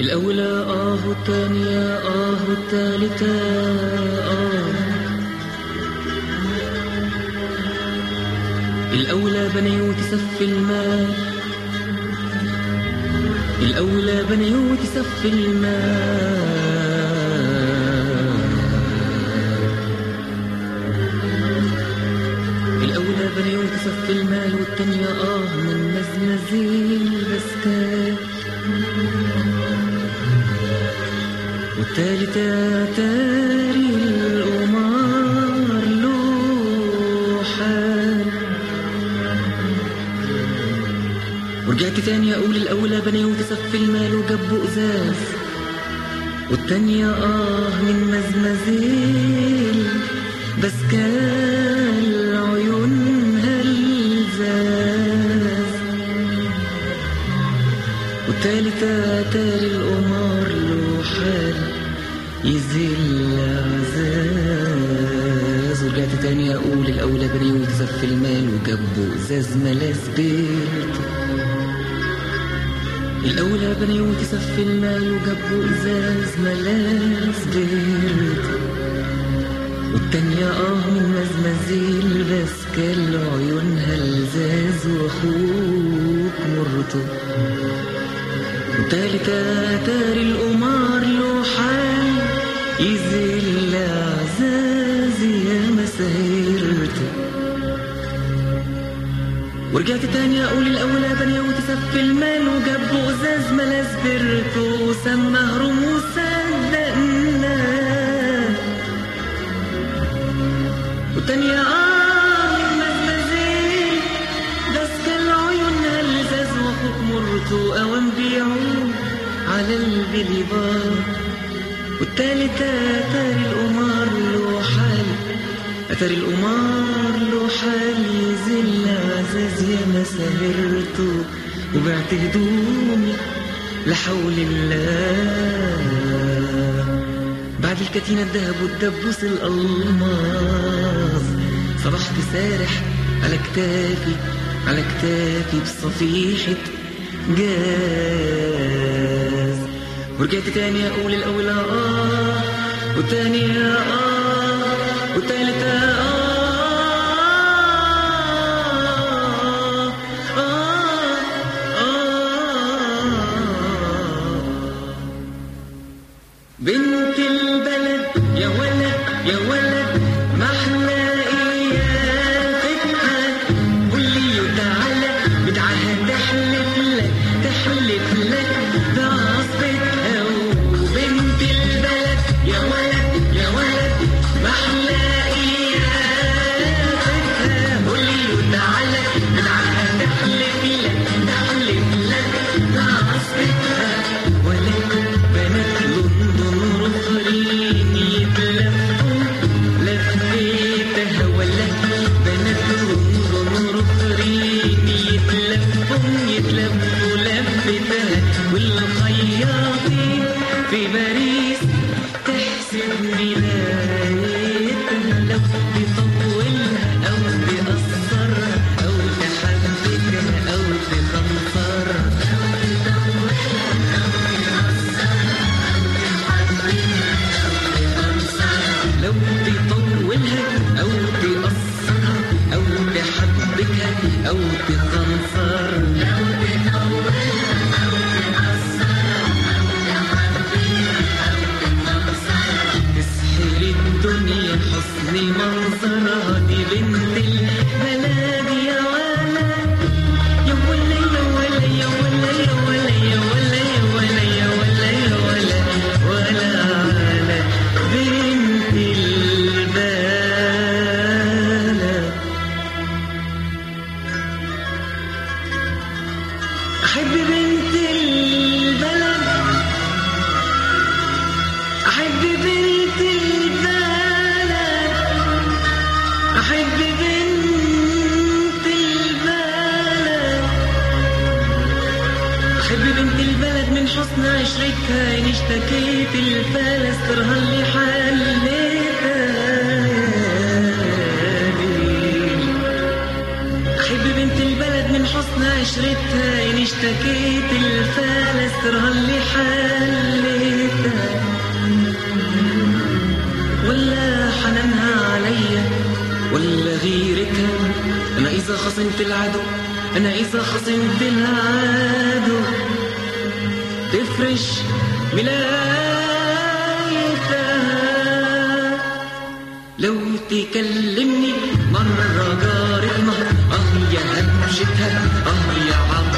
الأولى آه والتانية آه والتالتة آه الأولى بنيوت سف المال الأولى بنيوت سف المال الأولى بنيوت سف المال والتانية آه من مزمزين البسكات والتالتة تاري القمار له حال ورجعت تاني أقول الأولى بنيوت سف المال وجبوا إزاز والتانية آه من مزمزيل بس كان عيونها الزاز والتالتة تاري القمار له حال يزيل عزاز ورجعت تاني أقول الأولى بنيوت سف المال وجبوا إزاز ملاس بيت الأولى بنيوت سف المال وجبوا إزاز ملاس بيت والتانية آه من مزمزيل بس كل عيونها الزاز وأخوك مرته والتالتة تاري القمار له حال يزيل عزاز يا مسهرته ورجعت تاني اقول الاولى بنيوت سف المال وجابوا ازاز ملاس برته وسماه رموز صدقنا والتانية اه من مزمزين بس كان عيونها الازاز واخوك مرته اوام بيعوا على البليبار والتالتة تاري القمار له حال أتاري القمار له حال يزل عزاز يا ما سهرته وبعت هدومي لحول الله بعد الكتينة الذهب والدبوس الألماس صبحت سارح على كتافي على كتافي بصفيحة جاز ورجعت تاني أقول الأولى آه والتانية آه والتالتة آه آه آه بنت البلد يا ولد يا ولد ما احلى ايافتها قولي وتعالى بدعها تحلف لك تحلف لك بعصبتها وبنت البلد يا ولد يا ولد ما احلى ايافتها قولي وتعالى بدعها تحلف لك تحلف لك بعصبتها ولكن بنات لندن رخرين يتلفوا لفيتها ولكن بنات لندن رخرين يتلفوا يتلفوا لفتها والخياطين في باريس تحسب بدايتها لو بتطولها أو بقصرها أو تحبكها أو تخنصرها لو تطولها أو تقصرها أو تحبكها أو تخنصرها تسحر الدنيا حسن منظرها دي بنت البلد يا ولد يا ولا يا ولا يا ولا يا ولا يا ولا يا ولا يا ولا يا ولا ولا على بنت البلد أحب بنت البلد أحب بنت البلد أحب بنت البلد أحب بنت البلد من حسن عشرتها إن اشتكيت الفلس ترها اللي حلتها أحب بنت البلد من حسن عشرتها إن اشتكيت الفالستر اللي حليتها ولا حنانها عليا ولا غيرتها انا اذا خصمت العدو انا اذا خصمت العدو تفرش ملايتها لو تكلمني مرة جارتنا اه يا هبشتها اه يا عم